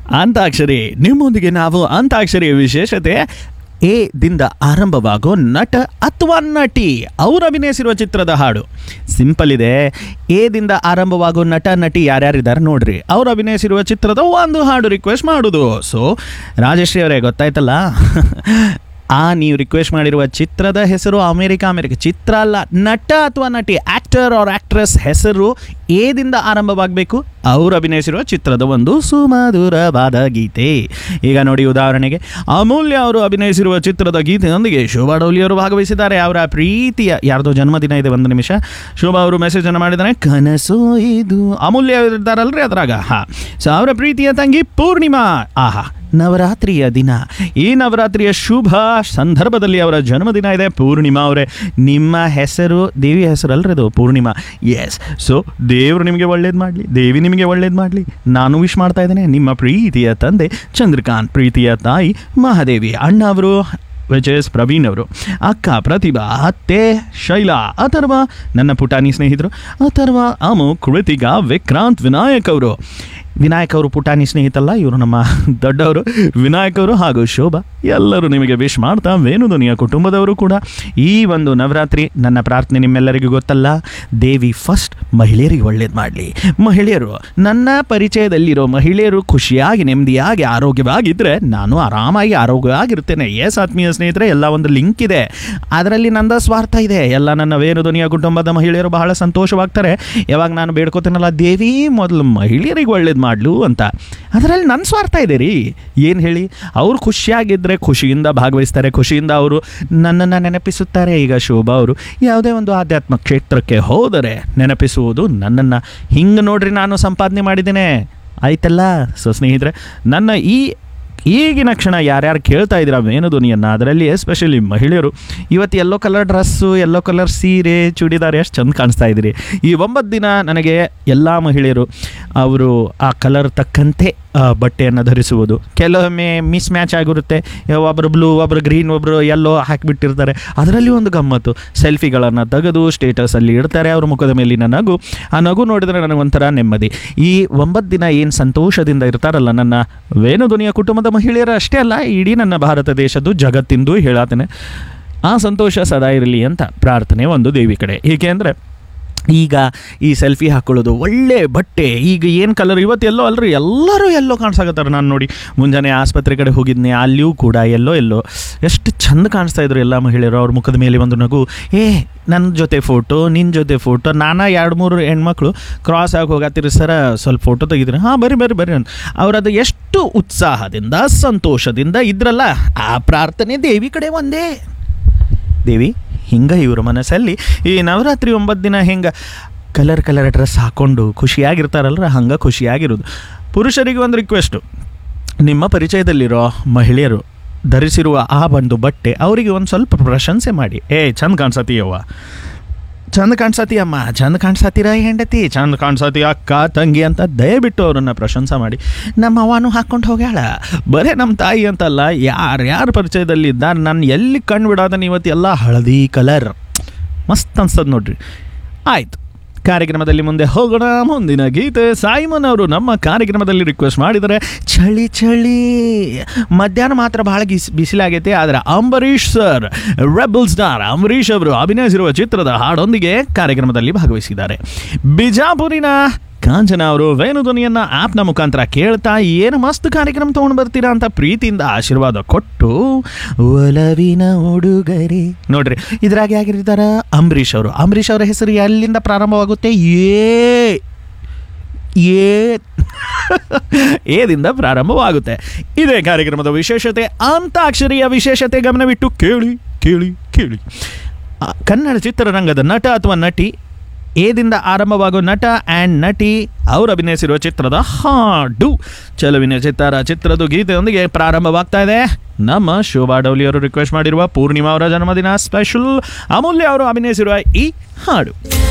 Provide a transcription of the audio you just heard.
ಅಂತಾಕ್ಷರಿ ನಿಮ್ಮೊಂದಿಗೆ ನಾವು ಅಂತಾಕ್ಷರಿ ವಿಶೇಷತೆ ಎ ದಿಂದ ಆರಂಭವಾಗೋ ನಟ ಅಥವಾ ನಟಿ ಅವರು ಅಭಿನಯಿಸಿರುವ ಚಿತ್ರದ ಹಾಡು ಸಿಂಪಲ್ ಇದೆ ಎ ದಿಂದ ಆರಂಭವಾಗೋ ನಟ ನಟಿ ಯಾರ್ಯಾರಿದ್ದಾರೆ ನೋಡ್ರಿ ಅವ್ರು ಅಭಿನಯಿಸಿರುವ ಚಿತ್ರದ ಒಂದು ಹಾಡು ರಿಕ್ವೆಸ್ಟ್ ಮಾಡುದು ಸೊ ರಾಜಶ್ರೀ ಅವರೇ ಗೊತ್ತಾಯ್ತಲ್ಲ ಆ ನೀವು ರಿಕ್ವೆಸ್ಟ್ ಮಾಡಿರುವ ಚಿತ್ರದ ಹೆಸರು ಅಮೇರಿಕ ಅಮೇರಿಕ ಚಿತ್ರ ಅಲ್ಲ ನಟ ಅಥವಾ ನಟಿ ಆಕ್ಟರ್ ಆರ್ ಆಕ್ಟ್ರೆಸ್ ಹೆಸರು ಏದಿಂದ ಆರಂಭವಾಗಬೇಕು ಅವರು ಅಭಿನಯಿಸಿರುವ ಚಿತ್ರದ ಒಂದು ಸುಮಧುರವಾದ ಗೀತೆ ಈಗ ನೋಡಿ ಉದಾಹರಣೆಗೆ ಅಮೂಲ್ಯ ಅವರು ಅಭಿನಯಿಸಿರುವ ಚಿತ್ರದ ಗೀತೆಯೊಂದಿಗೆ ಶೋಭಾ ಡೋಲಿ ಅವರು ಭಾಗವಹಿಸಿದ್ದಾರೆ ಅವರ ಪ್ರೀತಿಯ ಯಾರ್ದೋ ಜನ್ಮದಿನ ಇದೆ ಒಂದು ನಿಮಿಷ ಶೋಭಾ ಅವರು ಮೆಸೇಜ್ ಅನ್ನು ಮಾಡಿದ್ದಾರೆ ಕನಸು ಇದು ಅಮೂಲ್ಯ ಇರ್ತಾರಲ್ರಿ ಅದ್ರಾಗ ಹಾ ಸೊ ಅವರ ಪ್ರೀತಿಯ ತಂಗಿ ಪೂರ್ಣಿಮಾ ಆಹಾ ನವರಾತ್ರಿಯ ದಿನ ಈ ನವರಾತ್ರಿಯ ಶುಭ ಸಂದರ್ಭದಲ್ಲಿ ಅವರ ಜನ್ಮದಿನ ಇದೆ ಪೂರ್ಣಿಮಾ ಅವರೇ ನಿಮ್ಮ ಹೆಸರು ದೇವಿ ಹೆಸರು ಅಲ್ರಿ ಅದು ಪೂರ್ಣಿಮಾ ಎಸ್ ಸೊ ದೇವರು ನಿಮಗೆ ಒಳ್ಳೇದು ಮಾಡಲಿ ದೇವಿ ನಿಮಗೆ ಒಳ್ಳೇದು ಮಾಡಲಿ ನಾನು ವಿಶ್ ಮಾಡ್ತಾ ಇದ್ದೇನೆ ನಿಮ್ಮ ಪ್ರೀತಿಯ ತಂದೆ ಚಂದ್ರಕಾಂತ್ ಪ್ರೀತಿಯ ತಾಯಿ ಮಹಾದೇವಿ ಅಣ್ಣ ಅವರು ವಿಚ್ ಎಸ್ ಪ್ರವೀಣ್ ಅವರು ಅಕ್ಕ ಪ್ರತಿಭಾ ಅತ್ತೆ ಶೈಲಾ ಅಥರ್ವ ನನ್ನ ಪುಟಾಣಿ ಸ್ನೇಹಿತರು ಅಥರ್ವ ಅಮು ಕೃತಿಕಾ ವಿಕ್ರಾಂತ್ ವಿನಾಯಕ್ ಅವರು ವಿನಾಯಕ್ ಅವರು ಪುಟಾಣಿ ಸ್ನೇಹಿತಲ್ಲ ಇವರು ನಮ್ಮ ದೊಡ್ಡವರು ವಿನಾಯಕ್ ಅವರು ಹಾಗೂ ಶೋಭಾ ಎಲ್ಲರೂ ನಿಮಗೆ ವಿಶ್ ಮಾಡ್ತಾ ವೇಣುಧ್ವನಿಯ ಕುಟುಂಬದವರು ಕೂಡ ಈ ಒಂದು ನವರಾತ್ರಿ ನನ್ನ ಪ್ರಾರ್ಥನೆ ನಿಮ್ಮೆಲ್ಲರಿಗೂ ಗೊತ್ತಲ್ಲ ದೇವಿ ಫಸ್ಟ್ ಮಹಿಳೆಯರಿಗೆ ಒಳ್ಳೇದು ಮಾಡಲಿ ಮಹಿಳೆಯರು ನನ್ನ ಪರಿಚಯದಲ್ಲಿರೋ ಮಹಿಳೆಯರು ಖುಷಿಯಾಗಿ ನೆಮ್ಮದಿಯಾಗಿ ಆರೋಗ್ಯವಾಗಿದ್ದರೆ ನಾನು ಆರಾಮಾಗಿ ಆರೋಗ್ಯವಾಗಿರ್ತೇನೆ ಎಸ್ ಆತ್ಮೀಯ ಸ್ನೇಹಿತರೆ ಎಲ್ಲ ಒಂದು ಲಿಂಕ್ ಇದೆ ಅದರಲ್ಲಿ ನಂದ ಸ್ವಾರ್ಥ ಇದೆ ಎಲ್ಲ ನನ್ನ ವೇಣುಧ್ವನಿಯ ಕುಟುಂಬದ ಮಹಿಳೆಯರು ಬಹಳ ಸಂತೋಷವಾಗ್ತಾರೆ ಯಾವಾಗ ನಾನು ಬೇಡ್ಕೋತೇನಲ್ಲ ದೇವಿ ಮೊದಲು ಮಹಿಳೆಯರಿಗೆ ಒಳ್ಳೇದು ಮಾಡ್ಲು ಅಂತ ಅದರಲ್ಲಿ ನನ್ನ ಸ್ವಾರ್ಥ ಇದೆ ರೀ ಏನು ಹೇಳಿ ಅವ್ರು ಖುಷಿಯಾಗಿದ್ದರೆ ಖುಷಿಯಿಂದ ಭಾಗವಹಿಸ್ತಾರೆ ಖುಷಿಯಿಂದ ಅವರು ನನ್ನನ್ನು ನೆನಪಿಸುತ್ತಾರೆ ಈಗ ಶೋಭಾ ಅವರು ಯಾವುದೇ ಒಂದು ಆಧ್ಯಾತ್ಮ ಕ್ಷೇತ್ರಕ್ಕೆ ಹೋದರೆ ನೆನಪಿಸುವುದು ನನ್ನನ್ನು ಹಿಂಗೆ ನೋಡ್ರಿ ನಾನು ಸಂಪಾದನೆ ಮಾಡಿದ್ದೇನೆ ಆಯ್ತಲ್ಲ ಸೊ ಸ್ನೇಹಿತರೆ ನನ್ನ ಈ ಈಗಿನ ಕ್ಷಣ ಯಾರ್ಯಾರು ಕೇಳ್ತಾ ಇದ್ದೀರಾ ವೇಣುಧ್ವನಿಯನ್ನು ಅದರಲ್ಲಿ ಎಸ್ಪೆಷಲಿ ಮಹಿಳೆಯರು ಇವತ್ತು yellow colour dress yellow colour ಸೀರೆ ಚೂಡಿದಾರ್ ಎಷ್ಟು ಚಂದ ಕಾಣಿಸ್ತಾ ಇದ್ದೀರಿ ಈ ಒಂಬತ್ತು ದಿನ ನನಗೆ ಎಲ್ಲ ಮಹಿಳೆಯರು ಅವರು ಆ ಕಲರ್ ತಕ್ಕಂತೆ ಆ, ಬಟ್ಟೆಯನ್ನು ಧರಿಸುವುದು ಕೆಲವೊಮ್ಮೆ ಮಿಸ್ ಮ್ಯಾಚ್ ಆಗಿರುತ್ತೆ ಒಬ್ಬರು ಬ್ಲೂ ಒಬ್ಬರು ಗ್ರೀನ್ ಒಬ್ಬರು ಎಲ್ಲೋ ಹಾಕಿಬಿಟ್ಟಿರ್ತಾರೆ ಅದರಲ್ಲಿ ಒಂದು ಗಮ್ಮತ್ತು ಸೆಲ್ಫಿಗಳನ್ನು ತೆಗೆದು ಸ್ಟೇಟಸಲ್ಲಿ ಇಡ್ತಾರೆ ಅವ್ರ ಮುಖದ ಮೇಲಿನ ನಗು ಆ ನಗು ನೋಡಿದರೆ ನನಗೊಂಥರ ನೆಮ್ಮದಿ ಈ ಒಂಬತ್ತು ದಿನ ಏನು ಸಂತೋಷದಿಂದ ಇರ್ತಾರಲ್ಲ ನನ್ನ ವೇಣುಧ್ವನಿಯ ಕುಟುಂಬದ ಮಹಿಳೆಯರು ಅಷ್ಟೇ ಅಲ್ಲ ಇಡೀ ನನ್ನ ಭಾರತ ದೇಶದ್ದು ಜಗತ್ತಿಂದು ಹೇಳತ್ತೇನೆ ಆ ಸಂತೋಷ ಸದಾ ಇರಲಿ ಅಂತ ಪ್ರಾರ್ಥನೆ ಒಂದು ದೇವಿ ಕಡೆ ಏಕೆಂದರೆ ಈಗ ಈ ಸೆಲ್ಫಿ ಹಾಕ್ಕೊಳ್ಳೋದು ಒಳ್ಳೆ ಬಟ್ಟೆ ಈಗ ಏನು ಕಲರ್ ಇವತ್ತು ಎಲ್ಲೋ ಅಲ್ರಿ ಎಲ್ಲರೂ ಎಲ್ಲೋ ಕಾಣಿಸಾಕತ್ತಾರೆ ನಾನು ನೋಡಿ ಮುಂಜಾನೆ ಆಸ್ಪತ್ರೆ ಕಡೆ ಹೋಗಿದ್ನೆ ಅಲ್ಲಿಯೂ ಕೂಡ ಎಲ್ಲೋ ಎಲ್ಲೋ ಎಷ್ಟು ಚಂದ ಕಾಣಿಸ್ತಾ ಇದ್ರು ಎಲ್ಲ ಮಹಿಳೆಯರು ಅವ್ರ ಮುಖದ ಮೇಲೆ ಒಂದು ನಗು ಏ ನನ್ನ ಜೊತೆ ಫೋಟೋ ನಿನ್ನ ಜೊತೆ ಫೋಟೋ ನಾನಾ ಎರಡು ಮೂರು ಹೆಣ್ಮಕ್ಳು ಕ್ರಾಸ್ ಆಗಿ ಹೋಗತ್ತೀರಿ ಸರ ಸ್ವಲ್ಪ ಫೋಟೋ ತೆಗಿದ್ರಿ ಹಾಂ ಬರ್ರಿ ಬರ್ರಿ ಬರ್ರಿ ಅಂತ ಅವರದು ಎಷ್ಟು ಉತ್ಸಾಹದಿಂದ ಸಂತೋಷದಿಂದ ಇದ್ರಲ್ಲ ಆ ಪ್ರಾರ್ಥನೆ ದೇವಿ ಕಡೆ ಒಂದೇ ದೇವಿ ಹಿಂಗೆ ಇವ್ರ ಮನಸ್ಸಲ್ಲಿ ಈ ನವರಾತ್ರಿ ಒಂಬತ್ತು ದಿನ ಹಿಂಗೆ ಕಲರ್ ಕಲರ್ ಡ್ರೆಸ್ ಹಾಕ್ಕೊಂಡು ಖುಷಿಯಾಗಿರ್ತಾರಲ್ರ ಹಂಗೆ ಖುಷಿಯಾಗಿರೋದು ಪುರುಷರಿಗೆ ಒಂದು ರಿಕ್ವೆಸ್ಟು ನಿಮ್ಮ ಪರಿಚಯದಲ್ಲಿರೋ ಮಹಿಳೆಯರು ಧರಿಸಿರುವ ಆ ಒಂದು ಬಟ್ಟೆ ಅವರಿಗೆ ಒಂದು ಸ್ವಲ್ಪ ಪ್ರಶಂಸೆ ಮಾಡಿ ಏ ಚಂದ ಕಾಣಿಸತೀಯವ್ವ ಚಂದ ಕಾಣಿಸತಿ ಅಮ್ಮ ಚಂದ ಕಾಣಿಸತ್ತೀರ ಹೆಂಡತಿ ಚಂದ ಕಾಣಿಸತಿ ಅಕ್ಕ ತಂಗಿ ಅಂತ ದಯವಿಟ್ಟು ಅವರನ್ನು ಪ್ರಶಂಸೆ ಮಾಡಿ ನಮ್ಮ ಅವನು ಹಾಕ್ಕೊಂಡು ಹೋಗ್ಯಾಳ ಬರೇ ನಮ್ಮ ತಾಯಿ ಅಂತಲ್ಲ ಯಾರ್ಯಾರ ಪರಿಚಯದಲ್ಲಿದ್ದಾರೆ ನಾನು ಎಲ್ಲಿ ಕಣ್ಣು ಬಿಡೋದನ್ನ ಇವತ್ತು ಎಲ್ಲ ಹಳದಿ ಕಲರ್ ಮಸ್ತ್ ಅನ್ಸ್ತದೆ ನೋಡ್ರಿ ಆಯ್ತು ಕಾರ್ಯಕ್ರಮದಲ್ಲಿ ಮುಂದೆ ಹೋಗೋಣ ಮುಂದಿನ ಗೀತೆ ಸಾಯಿಮನ್ ಅವರು ನಮ್ಮ ಕಾರ್ಯಕ್ರಮದಲ್ಲಿ ರಿಕ್ವೆಸ್ಟ್ ಮಾಡಿದರೆ ಚಳಿ ಚಳಿ ಮಧ್ಯಾಹ್ನ ಮಾತ್ರ ಬಹಳ ಗಿಸ್ ಬಿಸಿಲಾಗೈತೆ ಆದರೆ Ambareesh sir rebel star Ambareesh ಅವರು ಅಭಿನಯಿಸಿರುವ ಚಿತ್ರದ ಹಾಡೊಂದಿಗೆ ಕಾರ್ಯಕ್ರಮದಲ್ಲಿ ಭಾಗವಹಿಸಿದ್ದಾರೆ ಬಿಜಾಪುರಿನ ಕಾಂಚನ ಅವರು ವೇಣುಧ್ವನಿಯನ್ನ ಆ್ಯಪ್ನ ಮುಖಾಂತರ ಕೇಳ್ತಾ ಏನು ಮಸ್ತ್ ಕಾರ್ಯಕ್ರಮ ತೊಗೊಂಡು ಬರ್ತೀರಾ ಅಂತ ಪ್ರೀತಿಯಿಂದ ಆಶೀರ್ವಾದ ಕೊಟ್ಟು ಒಲವಿನ ಉಡುಗೊರೆ ನೋಡ್ರಿ ಇದ್ರಾಗ ಯಾಗಿರ್ತಾರ ಅಂಬರೀಷ್ ಅವರು ಅಂಬರೀಷ್ ಅವರ ಹೆಸರು ಎಲ್ಲಿಂದ ಪ್ರಾರಂಭವಾಗುತ್ತೆ ಏ ಏ ಏದಿಂದ ಪ್ರಾರಂಭವಾಗುತ್ತೆ ಇದೇ ಕಾರ್ಯಕ್ರಮದ ವಿಶೇಷತೆ ಅಂತಾಕ್ಷರಿಯ ವಿಶೇಷತೆ ಗಮನವಿಟ್ಟು ಕೇಳಿ ಕೇಳಿ ಕೇಳಿ ಆ, ಕನ್ನಡ ಚಿತ್ರರಂಗದ ನಟ ಅಥವಾ ನಟಿ ಏದಿಂದ ಆರಂಭವಾಗೋ ನಟ ಆ್ಯಂಡ್ ನಟಿ ಅವರು ಅಭಿನಯಿಸಿರುವ ಚಿತ್ರದ ಹಾಡು ಚೆಲುವಿನ ಚಿತ್ತಾರ ಚಿತ್ರದ ಗೀತೆಯೊಂದಿಗೆ ಪ್ರಾರಂಭವಾಗ್ತಾ ಇದೆ ನಮ್ಮ ಶೋಭಾ ಡೌಲಿ ಅವರು ರಿಕ್ವೆಸ್ಟ್ ಮಾಡಿರುವ ಪೂರ್ಣಿಮಾ ಅವರ ಜನ್ಮದಿನ ಸ್ಪೆಷಲ್ ಅಮೂಲ್ಯ ಅವರು ಅಭಿನಯಿಸಿರುವ ಈ ಹಾಡು